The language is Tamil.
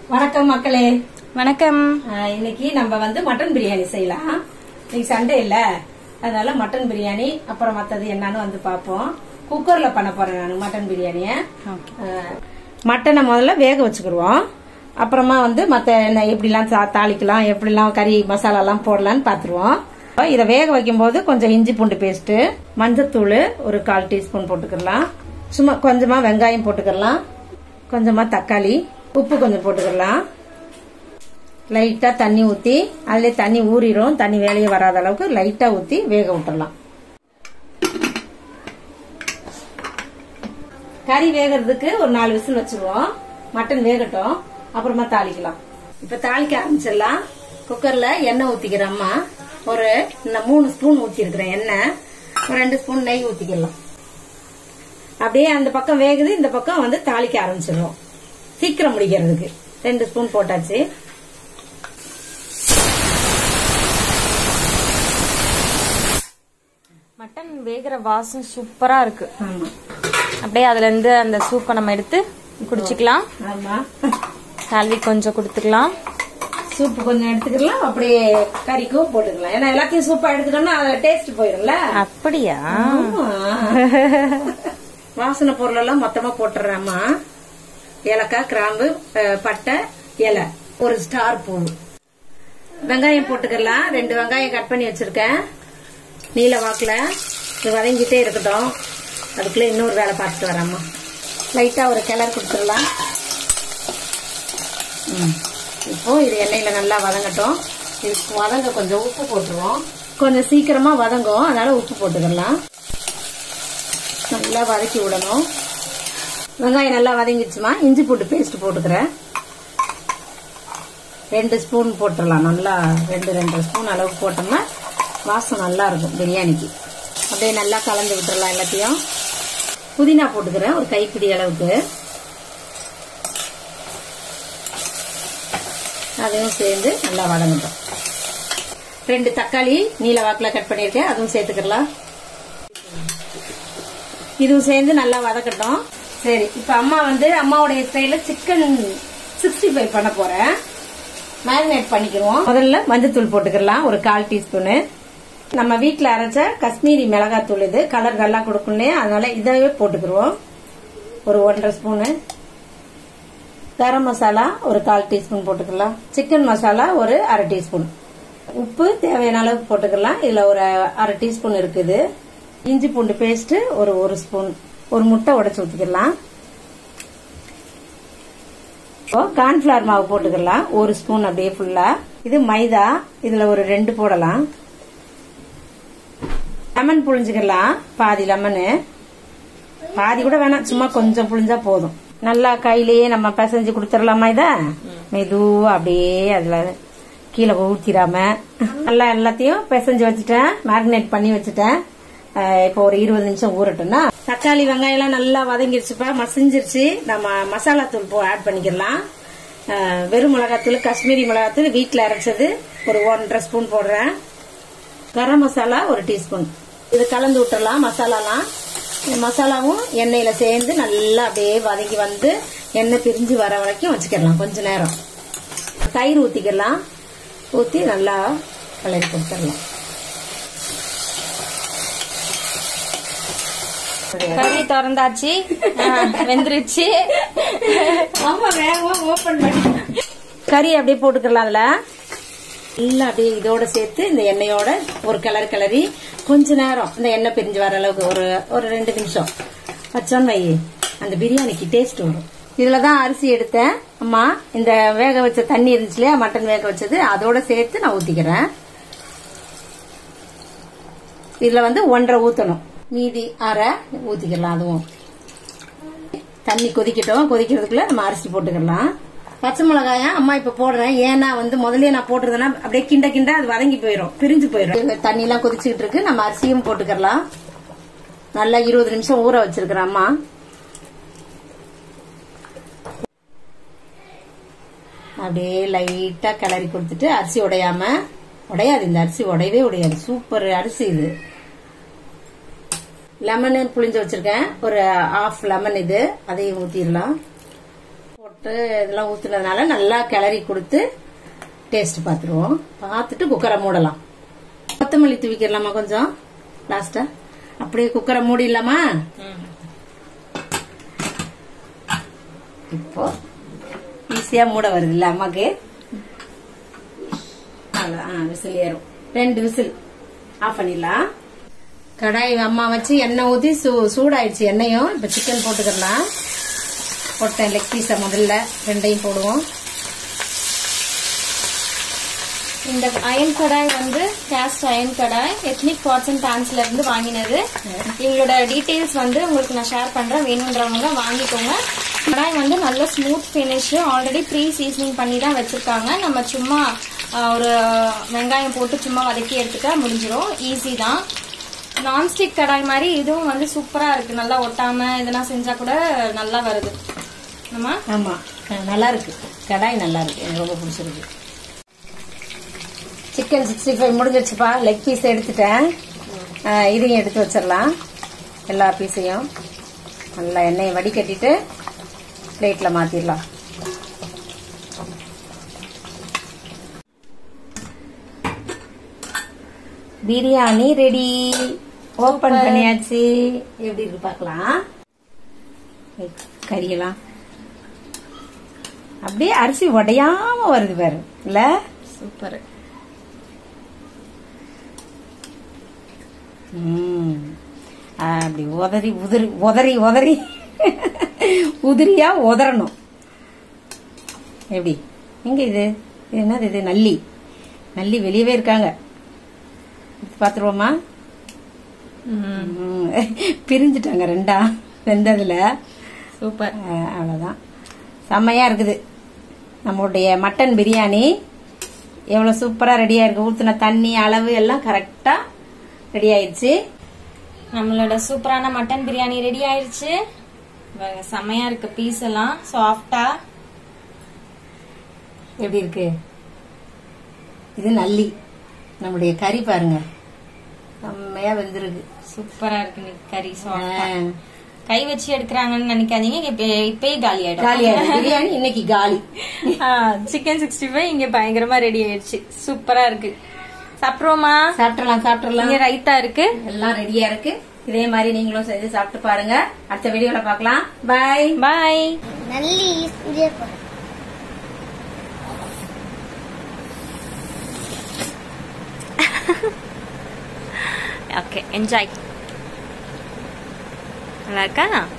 வணக்கம் மக்களே வணக்கம் ஆஹ் இன்னைக்கு நம்ம வந்து மட்டன் பிரியாணி செய்யலாம் இன்னைக்கு சண்டே இல்ல அதனால மட்டன் பிரியாணி அப்புறம் மத்தது என்னன்னு வந்து பார்ப்போம் குக்கர்ல பண்ண போறேன் நான் மட்டன் பிரியாணிய ஆஹ் மட்டனை முதல்ல வேக வச்சுக்கிடுவோம் அப்புறமா வந்து மத்த என்ன எப்படிலாம் தா- தாளிக்கலாம் எப்படிலாம் கறி மசாலா எல்லாம் போடலாம்னு பாத்துருவோம் இதை வேக வைக்கும்போது கொஞ்சம் இஞ்சி பூண்டு பேஸ்ட் மஞ்சத்தூள் ஒரு கால் டீஸ்பூன் போட்டுக்கலாம் சும்மா கொஞ்சமா வெங்காயம் போட்டுக்கலாம் கொஞ்சமா தக்காளி உப்பு கொஞ்சம் போட்டுக்கலாம் லைட்டா தண்ணி ஊத்தி அதுல தண்ணி ஊறிடும் தண்ணி வேலையே வராத அளவுக்கு லைட்டா ஊத்தி வேக விட்டுறலாம் கறி வேகிறதுக்கு ஒரு நாலு விசில் வச்சிருவோம் மட்டன் வேகட்டும் அப்புறமா தாளிக்கலாம் இப்ப தாளிக்க ஆரம்பிச்சிடலாம் குக்கர்ல எண்ணெய் ஊத்திக்கிறேன் அம்மா ஒரு இந்த மூணு ஸ்பூன் ஊத்தி இருக்கிறேன் எண்ணெய் ஒரு ரெண்டு ஸ்பூன் நெய் ஊத்திக்கலாம் அப்படியே அந்த பக்கம் வேகுது இந்த பக்கம் வந்து தாளிக்க ஆரம்பிச்சிடுவோம் சீக்கிரம் முடிக்கிறதுக்கு ரெண்டு ஸ்பூன் போட்டாச்சு மட்டன் வேகிற வாசம் சூப்பரா இருக்கு ஆமா அப்படியே அதுல இருந்து அந்த சூப்பை நம்ம எடுத்து குடிச்சுக்கலாம் ஆமா சால்வி கொஞ்சம் கொடுத்துக்கலாம் சூப்பு கொஞ்சம் எடுத்துக்கலாம் அப்படியே கறிக்கும் போட்டுக்கலாம் ஏன்னா எல்லாத்தையும் சூப்பா எடுத்துட்டோம்னா அதுல டேஸ்ட் போயிரும்ல அப்படியா ஆமா. வாசனை பொருள் எல்லாம் மொத்தமா போட்டுறேம்மா ஏலக்காய் கிராம்பு அஹ், பட்டை இலை ஒரு ஸ்டார் பூ வெங்காயம் போட்டுக்கலாம் ரெண்டு வெங்காயம் கட் பண்ணி வச்சிருக்கேன் நீல வாக்குல இது வதங்கிட்டே இருக்கட்டும் அதுக்குள்ள இன்னொரு வேலை பார்த்துட்டு வரேம்மா லைட்டா ஒரு கிளறு கொடுத்துடலாம் ம். இப்போ இது எண்ணெயில நல்லா வதங்கட்டும் இது வதங்க கொஞ்சம் உப்பு போட்டுருவோம் கொஞ்சம் சீக்கிரமா வதங்கும் அதனால உப்பு போட்டுக்கலாம் நல்லா வதக்கி விடணும் வெங்காயம் நல்லா வதங்கிடுச்சுமா இஞ்சி பூண்டு பேஸ்ட் போட்டுக்கிறேன் ரெண்டு ஸ்பூன் போட்டுடலாம் நல்லா ரெண்டு ரெண்டு ஸ்பூன் அளவுக்கு போட்டோம்னா வாசம் நல்லா இருக்கும் பிரியாணிக்கு அப்படியே நல்லா கலந்து விட்டுறலாம் எல்லாத்தையும் புதினா போட்டுக்கிறேன் ஒரு கைப்பிடி அளவுக்கு அதையும் சேர்ந்து நல்லா வதங்கட்டும் ரெண்டு தக்காளி நீல வாக்குல கட் பண்ணியிருக்கேன் அதுவும் சேர்த்துக்கலாம் இதுவும் சேர்ந்து நல்லா வதக்கட்டும் சரி இப்ப அம்மா வந்து அம்மாவுடைய ஸ்டைல சிக்கன் சிக்ஸ்டி ஃபைவ் பண்ண போறேன் மேரினேட் பண்ணிக்கிறோம் முதல்ல மஞ்சத்தூள் போட்டுக்கலாம் ஒரு கால் டீஸ்பூனு நம்ம வீட்ல அரைச்ச காஷ்மீரி மிளகாத்தூள் இது கலர் நல்லா கொடுக்கும்னே அதனால இதையே போட்டுக்கிருவோம் ஒரு ஒன்றரை ஸ்பூனு கரம் மசாலா ஒரு கால் டீஸ்பூன் போட்டுக்கலாம் சிக்கன் மசாலா ஒரு அரை டீஸ்பூன் உப்பு தேவையான அளவுக்கு போட்டுக்கலாம் இதுல ஒரு அரை டீஸ்பூன் இருக்குது இஞ்சி பூண்டு பேஸ்ட் ஒரு ஒரு ஸ்பூன் ஒரு முட்டை உடைச்சு ஊத்திக்கலாம் இப்போ கார்ன்ஃபிளவர் மாவு போட்டுக்கலாம் ஒரு ஸ்பூன் அப்படியே ஃபுல்லா இது மைதா இதுல ஒரு ரெண்டு போடலாம் லெமன் புழிஞ்சுக்கலாம் பாதி லெமனு பாதி கூட வேணாம் சும்மா கொஞ்சம் புழிஞ்சா போதும் நல்லா கையிலேயே நம்ம பிசைஞ்சு கொடுத்துடலாமா இத மெதுவா அப்படியே அதுல கீழே ஊத்திராம நல்லா எல்லாத்தையும் பிசைஞ்சு வச்சுட்டேன் மேரினேட் பண்ணி வச்சுட்டேன் அஹ் இப்போ ஒரு இருபது நிமிஷம் ஊறட்டும்னா தக்காளி வெங்காயம் எல்லாம் நல்லா வதங்கிருச்சுப்பா மசிஞ்சிருச்சு நம்ம மசாலா தூள் போ ஆட் பண்ணிக்கலாம் அஹ் வெறும் மிளகாத்தூள் காஷ்மீரி மிளகாத்தூள் வீட்டில் அரைச்சது ஒரு ஒன்றரை ஸ்பூன் போடுறேன் கரம் மசாலா ஒரு டீஸ்பூன் இது கலந்து விட்டுறலாம் மசாலாலாம் இந்த மசாலாவும் எண்ணெயில சேர்ந்து நல்லா அப்படியே வதங்கி வந்து எண்ணெய் பிரிஞ்சு வர வரைக்கும் வச்சுக்கலாம் கொஞ்ச நேரம் தயிர் ஊத்திக்கலாம் ஊத்தி நல்லா கலரி கொடுத்துடலாம் கறி திறந்தாச்சு ஆ, வெந்துருச்சு ஆமா வேகமா ஓபன் பண்ணி கறி அப்படியே போட்டுக்கலாம் அதுல நல்லா அப்படியே இதோட சேர்த்து இந்த எண்ணெயோட ஒரு கிளறு கிளறி கொஞ்ச நேரம் இந்த எண்ணெய் பிரிஞ்சு வர அளவுக்கு ஒரு ஒரு ரெண்டு நிமிஷம் வச்சோன்னு வை அந்த பிரியாணிக்கு டேஸ்ட் வரும் இதுலதான் அரிசி எடுத்தேன் அம்மா இந்த வேக வச்ச தண்ணி இருந்துச்சு இல்லையா மட்டன் வேக வச்சது அதோட சேர்த்து நான் ஊத்திக்கிறேன் இதுல வந்து ஒன்றரை ஊத்தணும் மீதி அரை ஊத்திக்கலாம் அதுவும் தண்ணி கொதிக்கட்டும் கொதிக்கிறதுக்குள்ள நம்ம அரிசி போட்டுக்கலாம் பச்சை மிளகாயா அம்மா இப்ப போடுறேன் ஏன்னா வந்து முதல்லயே நான் போட்டுறதுன்னா அப்படியே கிண்ட கிண்ட அது வதங்கி போயிடும் பிரிஞ்சு போயிடும் தண்ணி எல்லாம் கொதிச்சுக்கிட்டு இருக்கு நம்ம அரிசியும் போட்டுக்கலாம் நல்லா இருபது நிமிஷம் ஊற வச்சிருக்கிறேன் அம்மா அப்படியே லைட்டா கிளறி கொடுத்துட்டு அரிசி உடையாம உடையாது இந்த அரிசி உடையவே உடையாது சூப்பர் அரிசி இது லெமன் புளிஞ்சு வச்சிருக்கேன் ஒரு ஆஃப் லெமன் இது அதையும் ஊத்திடலாம் போட்டு போட்டு இதெல்லாம் ஊத்துனதுனால நல்லா கிளறி கொடுத்து டேஸ்ட் பார்த்துருவோம் பார்த்துட்டு குக்கரை மூடலாம் கொத்தமல்லி தூவிக்கிறலாமா கொஞ்சம் லாஸ்டா அப்படியே குக்கரை மூடிடலாமா இப்போ ஈஸியா மூட வருது இல்ல அம்மாக்கு அவ்வளோ, ஆ விசில் ஏறும் ரெண்டு விசில் ஆஃப் பண்ணிடலாம் கடாய் அம்மா வச்சு எண்ணெய் ஊற்றி சூ சூடாயிடுச்சு எண்ணெயும் இப்போ சிக்கன் போட்டுக்கலாம் போட்டேன் லெக் பீஸை முதல்ல ரெண்டையும் போடுவோம் இந்த அயன் கடாய் வந்து cast iron kadai ethnic pots and பேன்ஸ்ல இருந்து வாங்கினது இவங்களோட டீடைல்ஸ் வந்து உங்களுக்கு நான் ஷேர் பண்றேன் வேணுன்றவங்க வாங்கிக்கோங்க கடாய் வந்து நல்ல smooth finish already pre seasoning பண்ணி தான் வச்சிருக்காங்க நம்ம சும்மா ஆஹ், ஒரு வெங்காயம் போட்டு சும்மா வதக்கி எடுத்துட்டா முடிஞ்சிரும் ஈஸி தான் நான்ஸ்டிக் கடாய் மாதிரி இதுவும் வந்து சூப்பரா இருக்கு நல்லா ஒட்டாம இதெல்லாம் செஞ்சா கூட நல்லா வருது நம்ம ஆமா அஹ் நல்லா இருக்கு கடாய் நல்லா இருக்கு எனக்கு ரொம்ப பிடிச்சிருக்கு சிக்கன் சிக்ஸ்டி ஃபைவ் முடிஞ்சிருச்சுப்பா லெக் பீஸ் எடுத்துட்டேன் அஹ் இதையும் எடுத்து வச்சிடலாம் எல்லா பீஸையும் நல்லா எண்ணெயை வடிகட்டிட்டு பிளேட்ல மாத்திடலாம் பிரியாணி ரெடி ஓபன் பண்ணியாச்சு எப்படி இருக்கு பார்க்கலாம் கறியெல்லாம் அப்படியே அரிசி உடையாம வருது பாரு இல்ல சூப்பர் ம். அப்படி உதறி உதிரி உதறி உதறி உதிரியா உதறணும் எப்படி எங்க இது இது என்னது இது நல்லி நல்லி வெளியவே இருக்காங்க பாத்துருவோமா ம். பிரிஞ்சுட்டாங்க ரெண்டா வெந்ததுல சூப்பர் அஹ் அவ்வளவுதான் செம்மையா இருக்குது நம்மளுடைய மட்டன் பிரியாணி எவ்வளவு சூப்பரா ரெடியா இருக்கு ஊத்துன தண்ணி அளவு எல்லாம் கரெக்டா ரெடி ஆயிடுச்சு நம்மளோட சூப்பரான மட்டன் பிரியாணி ரெடி ஆயிருச்சு பாருங்க, செமையா இருக்கு பீஸ் எல்லாம் சாஃப்டா எப்படி இருக்கு இது நல்லி நம்முடைய கறி பாருங்க செம்மையா வெந்திருக்கு சூப்பரா இருக்கு இன்னைக்கு கறி சாஃப்டா அஹ் கை வச்சு எடுக்கிறாங்கன்னு நினைக்காதீங்க இப்ப இப்பயே காலி காலி ஆயிடும் ஆயிடும். பிரியாணி இன்னைக்கு காலி சிக்கன் சிக்ஸ்டி ஃபைவ் இங்க பயங்கரமா ரெடி ஆயிடுச்சு சூப்பரா இருக்கு சாப்பிடுவோமா சாப்பிடலாம் சாப்பிடலாம் இங்க ரைத்தா இருக்கு எல்லாம் ரெடியா இருக்கு இதே மாதிரி நீங்களும் செஞ்சு சாப்பிட்டு பாருங்க அடுத்த வீடியோல பார்க்கலாம் பாய் பாய் நல்லி வீடியோ போடு ஓகே என்ஜாய் நல்லா இருக்கா